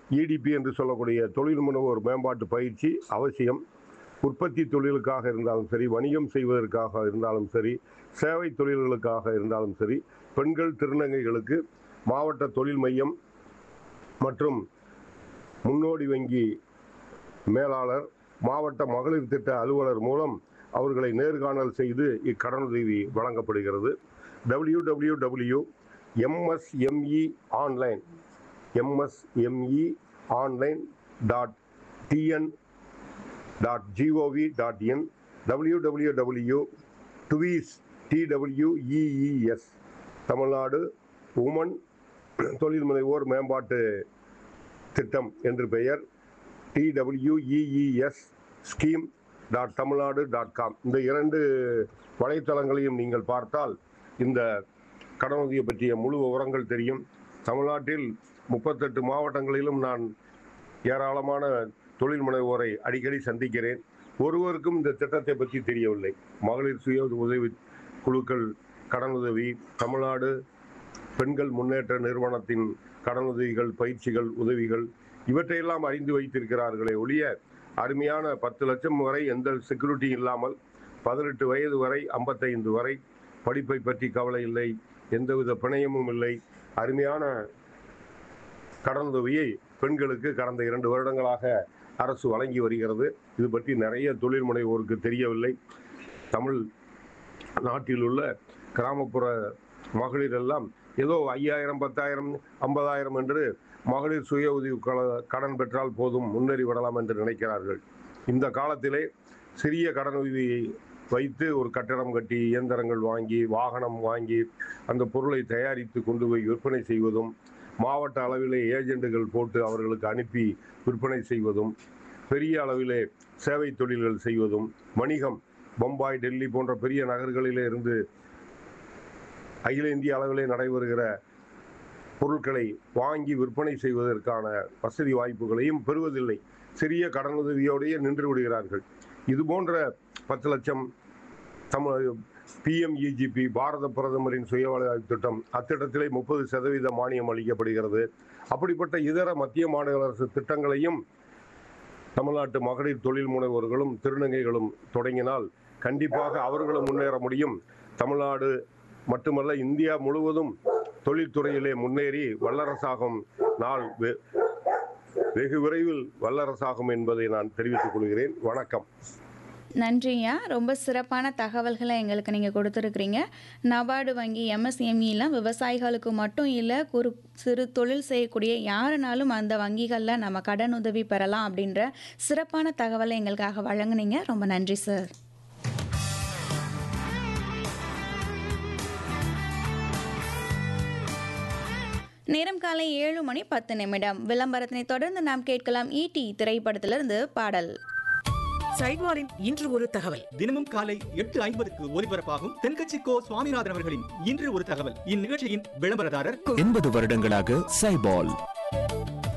EDP என்று சொல்லக்கூடிய தொழில் முனைவோர் மேம்பாட்டு பயிற்சி அவசியம் உற்பத்தி தொழிலுக்காக இருந்தாலும் சரி வணிகம் செய்வதற்காக இருந்தாலும் சரி சேவை தொழில்களுக்காக இருந்தாலும் சரி பெண்கள் திருநங்கைகளுக்கு மாவட்ட தொழில் மையம் மற்றும் முன்னோடி வங்கி மேலாளர் மாவட்ட மகளிர் திட்ட அலுவலர் மூலம் அவர்களை நேர்காணல் செய்து இக்கடனுதவி வழங்கப்படுகிறது W W W MSME online MSME online dot TN dot GOV dot in W W W TWEES TWEES Tamil Nadu women தொழில் முனைவோர் மேம்பாட்டு திட்டம் என்று பெயர் TWEES scheme dot Tamil Nadu dot com இந்த இரண்டு வலைத்தளங்களையும் நீங்கள் பார்த்தால் இந்த கடனுதவியை பற்றிய முழு விவரங்கள் தெரியும் தமிழ்நாட்டில் முப்பத்தெட்டு மாவட்டங்களிலும் நான் ஏராளமான தொழில் முனைவோரை அடிக்கடி சந்திக்கிறேன் ஒருவருக்கும் இந்த திட்டத்தை பற்றி தெரியவில்லை மகளிர் சுய உதவி குழுக்கள் கடனுதவி தமிழ்நாடு பெண்கள் முன்னேற்ற நிறுவனத்தின் கடனுதவிகள் பயிற்சிகள் உதவிகள் இவற்றையெல்லாம் அறிந்து வைத்திருக்கிறார்களே ஒழிய அருமையான பத்து லட்சம் வரை எந்த செக்யூரிட்டி இல்லாமல் பதினெட்டு வயது வரை ஐம்பத்தைந்து வரை படிப்பை பற்றி கவலை இல்லை எந்தவித பிணையமும் இல்லை அருமையான கடனுதவியை பெண்களுக்கு கடந்த இரண்டு வருடங்களாக அரசு வழங்கி வருகிறது இது பற்றி நிறைய தொழில் முனைவோருக்கு தெரியவில்லை தமிழ் நாட்டில் உள்ள கிராமப்புற மகளிர் எல்லாம் ஏதோ ஐயாயிரம் பத்தாயிரம் ஐம்பதாயிரம் என்று மகளிர் சுய உதவி க- கடன் பெற்றால் போதும் முன்னேறி விடலாம் என்று நினைக்கிறார்கள் இந்த காலத்திலே சிறிய கடனுதவியை வைத்து ஒரு கட்டடம் கட்டி இயந்திரங்கள் வாங்கி வாகனம் வாங்கி அந்த பொருளை தயாரித்து கொண்டு போய் விற்பனை செய்வதும் மாவட்ட அளவிலே ஏஜெண்டுகள் போட்டு அவர்களுக்கு அனுப்பி விற்பனை செய்வதும் பெரிய அளவிலே சேவை தொழில்கள் செய்வதும் வணிகம் பம்பாய் டெல்லி போன்ற பெரிய நகர்களிலே இருந்து அகில இந்திய அளவிலே நடைபெறுகிற பொருட்களை வாங்கி விற்பனை செய்வதற்கான வசதி வாய்ப்புகளையும் பெறுவதில்லை சிறிய கடனுதவியோடையே நின்று விடுகிறார்கள் இது போன்ற பத்து லட்சம் தமிழ் பிஎம்இஜிபி பாரத பிரதமரின் சுய வேலைவாய்ப்பு திட்டம் அத்திட்டத்திலே முப்பது சதவீத மானியம் அளிக்கப்படுகிறது அப்படிப்பட்ட இதர மத்திய மாநில அரசு திட்டங்களையும் தமிழ்நாட்டு மகளிர் தொழில் முனைவோர்களும் திருநங்கைகளும் தொடங்கினால் கண்டிப்பாக அவர்களும் முன்னேற முடியும் தமிழ்நாடு மட்டுமல்ல இந்தியா முழுவதும் தொழில்துறையிலே முன்னேறி வல்லரசாகும் நாள் வெ- வெகு விரைவில் வல்லரசாகும் என்பதை நான் தெரிவித்துக் கொள்கிறேன் வணக்கம் நன்றியா ரொம்ப சிறப்பான தகவல்களை எங்களுக்கு நீங்கள் கொடுத்துருக்குறீங்க நபார்டு வங்கி எம்எஸ்எம்இலாம் விவசாயிகளுக்கு மட்டும் இல்லை குறு சிறு தொழில் செய்யக்கூடிய யாருனாலும் அந்த வங்கிகளில் நம்ம கடன் உதவி பெறலாம் அப்படின்ற சிறப்பான தகவலை எங்களுக்காக வழங்குனீங்க ரொம்ப நன்றி சார் நேரம் காலை ஏழு மணி பத்து நிமிடம் விளம்பரத்தினை தொடர்ந்து நாம் கேட்கலாம் ஈடி திரைப்படத்திலிருந்து பாடல் சைட்வாரின் இன்று ஒரு தகவல் தினமும் காலை எட்டு ஐம்பதுக்கு ஒலிபரப்பாகும் தென்கட்சி கோ சுவாமிநாதன் அவர்களின் இன்று ஒரு தகவல் இந்நிகழ்ச்சியின் விளம்பரதாரர் எண்பது வருடங்களாக சைபால்